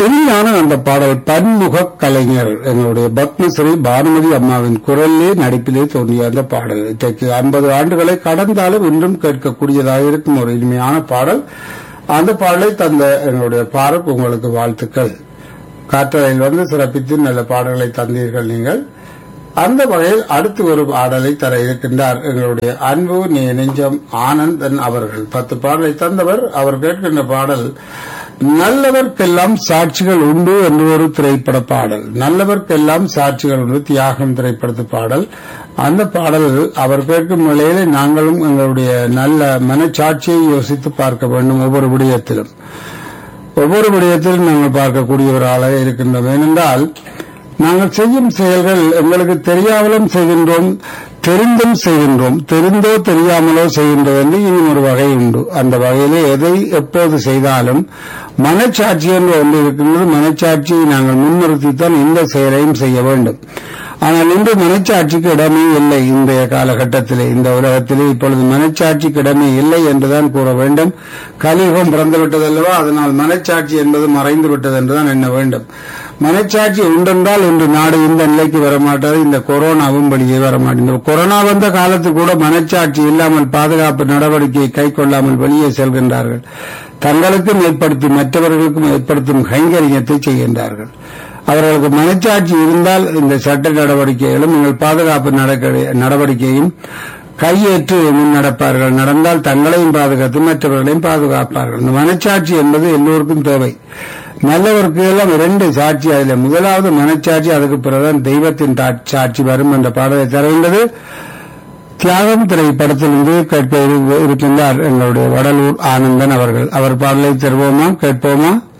இனிமையான அந்த பாடல் பன்முக கலைஞர் எங்களுடைய பத்மஸ்ரீ பானுமதி அம்மாவின் குரலிலே நடிப்பிலே தோன்றிய அந்த பாடல் இன்றைக்கு ஐம்பது ஆண்டுகளை கடந்தாலும் இன்றும் கேட்கக்கூடியதாக இருக்கும் ஒரு இனிமையான பாடல் அந்த பாடலை தந்த எங்களுடைய பாரக் உங்களுக்கு வாழ்த்துக்கள் காற்றலையில் வந்து சிறப்பித்து நல்ல பாடல்களை தந்தீர்கள் நீங்கள் அந்த வகையில் அடுத்து ஒரு பாடலை தர இருக்கின்றார் எங்களுடைய அன்பு நீ நெஞ்சம் ஆனந்தன் அவர்கள் பத்து பாடலை தந்தவர் அவர் கேட்கின்ற பாடல் நல்லவர்க்கெல்லாம் சாட்சிகள் உண்டு என்று ஒரு திரைப்பட பாடல் நல்லவர்க்கெல்லாம் சாட்சிகள் உண்டு தியாகம் திரைப்படத்து பாடல் அந்த பாடல் அவர் கேட்கும் நிலையிலே நாங்களும் எங்களுடைய நல்ல மனச்சாட்சியை யோசித்து பார்க்க வேண்டும் ஒவ்வொரு விடயத்திலும் ஒவ்வொரு விடயத்திலும் நாங்கள் பார்க்கக்கூடிய ஒரு ஆளாக இருக்கின்றோம் ஏனென்றால் நாங்கள் செய்யும் செயல்கள் எங்களுக்கு தெரியாமலும் செய்கின்றோம் தெரிந்தும் செய்கின்றோம் தெரிந்தோ தெரியாமலோ செய்கின்றோம் என்று இன்னும் ஒரு வகை உண்டு அந்த வகையிலே எதை எப்போது செய்தாலும் மனச்சாட்சி என்று ஒன்று இருக்கின்றது மனச்சாட்சியை நாங்கள் முன்னிறுத்தித்தான் இந்த செயலையும் செய்ய வேண்டும் ஆனால் இன்று மனச்சாட்சிக்கு இடமே இல்லை இன்றைய காலகட்டத்திலே இந்த உலகத்திலே இப்பொழுது மனச்சாட்சிக்கு இடமே இல்லை என்றுதான் கூற வேண்டும் கலியுகம் பிறந்துவிட்டதல்லவா அதனால் மனச்சாட்சி என்பது மறைந்து விட்டது என்றுதான் எண்ண வேண்டும் மனச்சாட்சி உண்டென்றால் இன்று நாடு இந்த நிலைக்கு வரமாட்டாது இந்த கொரோனாவும் வெளியே வரமாட்டேங்குது கொரோனா வந்த காலத்தில் கூட மனச்சாட்சி இல்லாமல் பாதுகாப்பு நடவடிக்கையை கை கொள்ளாமல் வெளியே செல்கின்றார்கள் தங்களுக்கும் ஏற்படுத்தி மற்றவர்களுக்கும் ஏற்படுத்தும் கைங்கரியத்தை செய்கின்றார்கள் அவர்களுக்கு மனச்சாட்சி இருந்தால் இந்த சட்ட நடவடிக்கைகளும் நீங்கள் பாதுகாப்பு நடக்க- நடவடிக்கையும் கையேற்று முன்னடப்பார்கள் நடந்தால் தங்களையும் பாதுகாத்து மற்றவர்களையும் பாதுகாப்பார்கள் இந்த மனச்சாட்சி என்பது எல்லோருக்கும் தேவை நல்லவருக்கு எல்லாம் இரண்டு சாட்சி அதில் முதலாவது மனச்சாட்சி அதுக்கு பிறகுதான் தெய்வத்தின் தா- சாட்சி வரும் என்ற பாடலை தருகின்றது தியாகம் திரைப்படத்திலிருந்து கேட்க இரு- இருக்கின்றார் எங்களுடைய வடலூர் ஆனந்தன் அவர்கள் அவர் பாடலை தருவோமா கேட்போமா